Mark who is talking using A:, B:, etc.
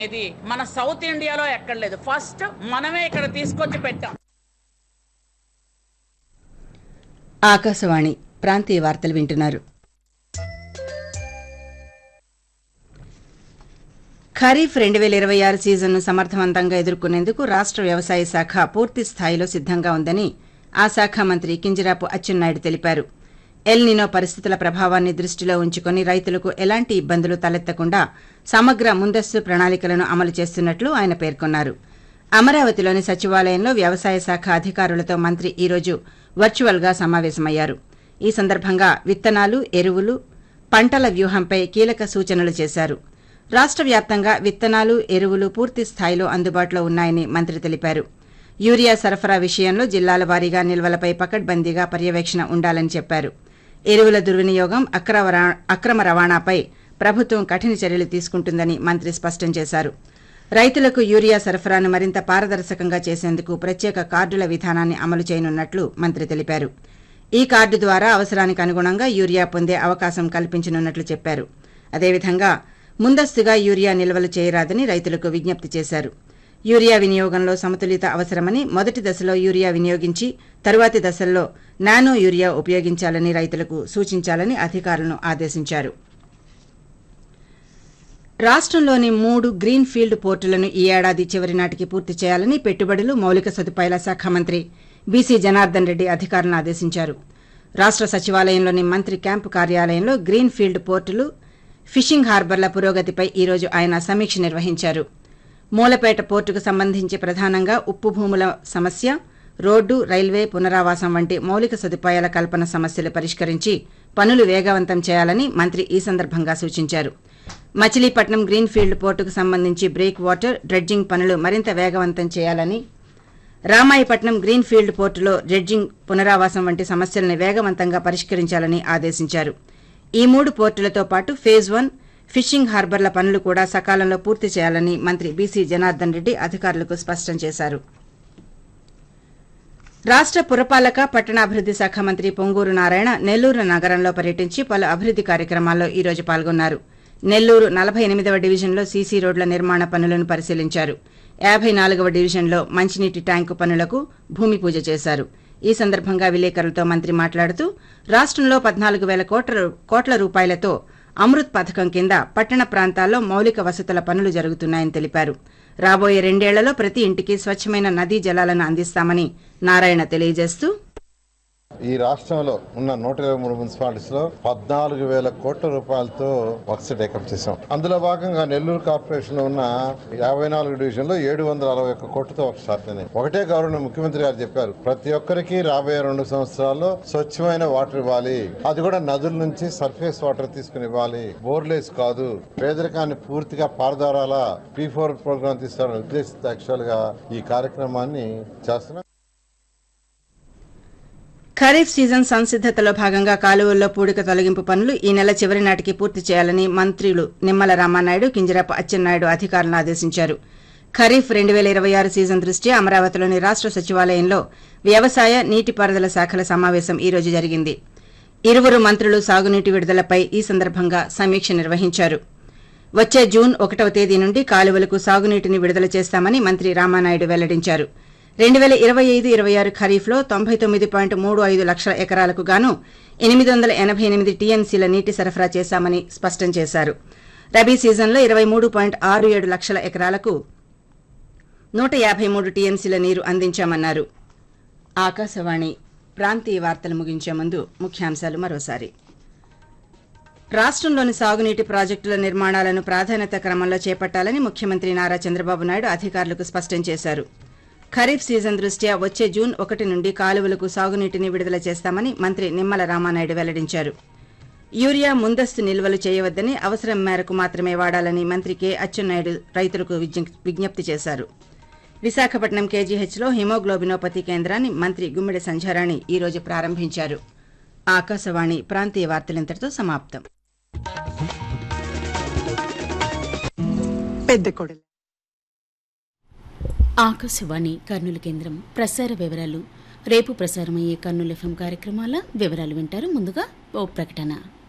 A: ఇది మన సౌత్ ఇండియాలో ఎక్కడ లేదు ఫస్ట్ మనమే ఇక్కడ తీసుకొచ్చి పెట్టాం
B: ఆకాశవాణి ప్రాంతీయ వార్తలు వింటున్నారు ఖరీఫ్ రెండు వేల ఇరవై ఆరు సీజన్ను సమర్థవంతంగా ఎదుర్కొనేందుకు రాష్ట్ర వ్యవసాయ శాఖ పూర్తి స్థాయిలో సిద్ధంగా ఉందని ఆ శాఖ మంత్రి కింజరాపు అచ్చెన్నాయుడు తెలిపారు ఎల్ నినో పరిస్థితుల ప్రభావాన్ని దృష్టిలో ఉంచుకొని రైతులకు ఎలాంటి ఇబ్బందులు తలెత్తకుండా సమగ్ర ముందస్తు ప్రణాళికలను అమలు చేస్తున్నట్లు ఆయన పేర్కొన్నారు అమరావతిలోని సచివాలయంలో వ్యవసాయ శాఖ అధికారులతో మంత్రి ఈరోజు వర్చువల్గా సమావేశమయ్యారు ఈ సందర్భంగా విత్తనాలు ఎరువులు పంటల వ్యూహంపై కీలక సూచనలు చేశారు రాష్ట్ర వ్యాప్తంగా విత్తనాలు ఎరువులు పూర్తి స్థాయిలో అందుబాటులో ఉన్నాయని మంత్రి తెలిపారు యూరియా సరఫరా విషయంలో జిల్లాల వారీగా నిల్వలపై పకడ్బందీగా పర్యవేక్షణ ఉండాలని చెప్పారు ఎరువుల దుర్వినియోగం అక్రమ రా- అక్రమ రవాణాపై ప్రభుత్వం కఠిన చర్యలు తీసుకుంటుందని మంత్రి స్పష్టం చేశారు రైతులకు యూరియా సరఫరాను మరింత పారదర్శకంగా చేసేందుకు ప్రత్యేక కార్డుల విధానాన్ని అమలు చేయనున్నట్లు మంత్రి తెలిపారు ఈ కార్డు ద్వారా అవసరానికి అనుగుణంగా యూరియా పొందే అవకాశం కల్పించనున్నట్లు చెప్పారు అదేవిధంగా ముందస్తుగా యూరియా నిల్వలు చేయరాదని రైతులకు విజ్ఞప్తి చేశారు యూరియా వినియోగంలో సమతులిత అవసరమని మొదటి దశలో యూరియా వినియోగించి తరువాతి దశల్లో నానో యూరియా ఉపయోగించాలని రైతులకు సూచించాలని అధికారులను ఆదేశించారు రాష్ట్రంలోని మూడు గ్రీన్ ఫీల్డ్ పోర్టులను ఈ ఏడాది చివరి నాటికి పూర్తి చేయాలని పెట్టుబడులు మౌలిక సదుపాయాల శాఖ మంత్రి బీసీ జనార్దన్ రెడ్డి అధికారులను ఆదేశించారు రాష్ట్ర సచివాలయంలోని మంత్రి క్యాంపు కార్యాలయంలో గ్రీన్ ఫీల్డ్ పోర్టులు ఫిషింగ్ హార్బర్ల పురోగతిపై ఈరోజు ఆయన సమీక్ష నిర్వహించారు మూలపేట పోర్టుకు సంబంధించి ప్రధానంగా ఉప్పు భూముల సమస్య రోడ్డు రైల్వే పునరావాసం వంటి మౌలిక సదుపాయాల కల్పన సమస్యలు పరిష్కరించి పనులు వేగవంతం చేయాలని మంత్రి ఈ సందర్భంగా సూచించారు మచిలీపట్నం గ్రీన్ ఫీల్డ్ పోర్టుకు సంబంధించి బ్రేక్ వాటర్ డ్రెడ్జింగ్ పనులు మరింత వేగవంతం చేయాలని రామాయపట్నం గ్రీన్ ఫీల్డ్ పోర్టులో డ్రెడ్జింగ్ పునరావాసం వంటి సమస్యలను వేగవంతంగా పరిష్కరించాలని ఆదేశించారు ఈ మూడు పోర్టులతో పాటు ఫేజ్ వన్ ఫిషింగ్ హార్బర్ల పనులు కూడా సకాలంలో పూర్తి చేయాలని మంత్రి బీసీ జనార్దన్ రెడ్డి అధికారులకు స్పష్టం చేశారు రాష్ట్ర పురపాలక పట్టణాభివృద్ది శాఖ మంత్రి పొంగూరు నారాయణ నెల్లూరు నగరంలో పర్యటించి పలు అభివృద్ది కార్యక్రమాల్లో ఈ రోజు పాల్గొన్నారు నెల్లూరు నలభై ఎనిమిదవ డివిజన్లో సీసీ రోడ్ల నిర్మాణ పనులను పరిశీలించారు యాభై నాలుగవ డివిజన్లో మంచినీటి ట్యాంకు పనులకు భూమి పూజ చేశారు ఈ సందర్భంగా విలేకరులతో మంత్రి మాట్లాడుతూ రాష్ట్రంలో పద్నాలుగు వేల కోట్ల కోట్ల రూపాయలతో అమృత్ పథకం కింద పట్టణ ప్రాంతాల్లో మౌలిక వసతుల పనులు జరుగుతున్నాయని తెలిపారు రాబోయే రెండేళ్లలో ప్రతి ఇంటికి స్వచ్ఛమైన నదీ జలాలను అందిస్తామని నారాయణ తెలియజేస్తూ
C: ఈ రాష్ట్రంలో ఉన్న నూట ఇరవై మూడు మున్సిపాలిటీస్ లో పద్నాలుగు వేల కోట్ల రూపాయలతో వర్క్స్ టేకప్ చేశాం అందులో భాగంగా నెల్లూరు కార్పొరేషన్ లో ఉన్న యాభై నాలుగు డివిజన్ లో ఏడు వందల అరవై ఒక్క కోట్లతో వర్క్ స్టార్ట్ అయినాయి ఒకటే గౌరవ ముఖ్యమంత్రి గారు చెప్పారు ప్రతి ఒక్కరికి రాబోయే రెండు సంవత్సరాల్లో స్వచ్ఛమైన వాటర్ ఇవ్వాలి అది కూడా నదుల నుంచి సర్ఫేస్ వాటర్ తీసుకుని ఇవ్వాలి బోర్లేస్ కాదు పేదరికాన్ని పూర్తిగా పారదారాల పీ ఫోర్ ప్రోగ్రామ్ తీసుకోవాలని ఉద్దేశిత యాక్చువల్ గా ఈ కార్యక్రమాన్ని చేస్తున్నాం
B: ఖరీఫ్ సీజన్ సంసిద్దతలో భాగంగా కాలువల్లో పూడిక తొలగింపు పనులు ఈ నెల చివరి నాటికి పూర్తి చేయాలని మంత్రులు నిమ్మల రామానాయుడు కింజరాపు అచ్చెన్నాయుడు అధికారులను ఆదేశించారు ఖరీఫ్ రెండు వేల ఇరవై ఆరు సీజన్ దృష్ట్యా అమరావతిలోని రాష్ట్ర సచివాలయంలో వ్యవసాయ నీటిపారుదల శాఖల సమావేశం ఈ రోజు జరిగింది ఇరువురు మంత్రులు సాగునీటి విడుదలపై ఈ సందర్భంగా సమీక్ష నిర్వహించారు వచ్చే జూన్ ఒకటవ తేదీ నుండి కాలువలకు సాగునీటిని విడుదల చేస్తామని మంత్రి రామానాయుడు వెల్లడించారు రెండు వేల ఇరవై ఐదు ఇరవై ఆరు ఖరీఫ్లో తొంభై తొమ్మిది పాయింట్ మూడు ఐదు లక్షల ఎకరాలకు గాను ఎనిమిది వందల ఎనభై ఎనిమిది టీఎంసీల నీటి సరఫరా చేశామని స్పష్టం చేశారు రబీ సీజన్లో ఇరవై మూడు పాయింట్ ఆరు ఏడు లక్షల ఎకరాలకు నూట యాభై మూడు టీఎంసీల నీరు అందించామన్నారు ఆకాశవాణి ప్రాంతీయ వార్తలు ముగించే ముందు ముఖ్యాంశాలు మరోసారి రాష్ట్రంలోని సాగునీటి ప్రాజెక్టుల నిర్మాణాలను ప్రాధాన్యత క్రమంలో చేపట్టాలని ముఖ్యమంత్రి నారా చంద్రబాబు నాయుడు అధికారులకు స్పష్టం చేశారు ఖరీఫ్ సీజన్ దృష్ట్యా వచ్చే జూన్ ఒకటి నుండి కాలువలకు సాగునీటిని విడుదల చేస్తామని మంత్రి నిమ్మల రామానాయుడు వెల్లడించారు యూరియా ముందస్తు నిల్వలు చేయవద్దని అవసరం మేరకు మాత్రమే వాడాలని మంత్రి కె అచ్చెన్నాయుడు రైతులకు విజ్ఞ- విజ్ఞప్తి చేశారు విశాఖపట్నం కేజీహెచ్లో హిమోగ్లోబినోపతి కేంద్రాన్ని మంత్రి గుమ్మిడి సంధ్యారాణి ఈ రోజు ప్రారంభించారు ఆకాశవాణి ప్రాంతీయ వార్తలింతటితో సమాప్తం
D: పెద్ద కొడలు
E: ఆకాశవాణి కర్నూలు కేంద్రం ప్రసార వివరాలు రేపు ప్రసారమయ్యే కర్నూలు ఎఫ్ఎం కార్యక్రమాల వివరాలు వింటారు ముందుగా ఓ ప్రకటన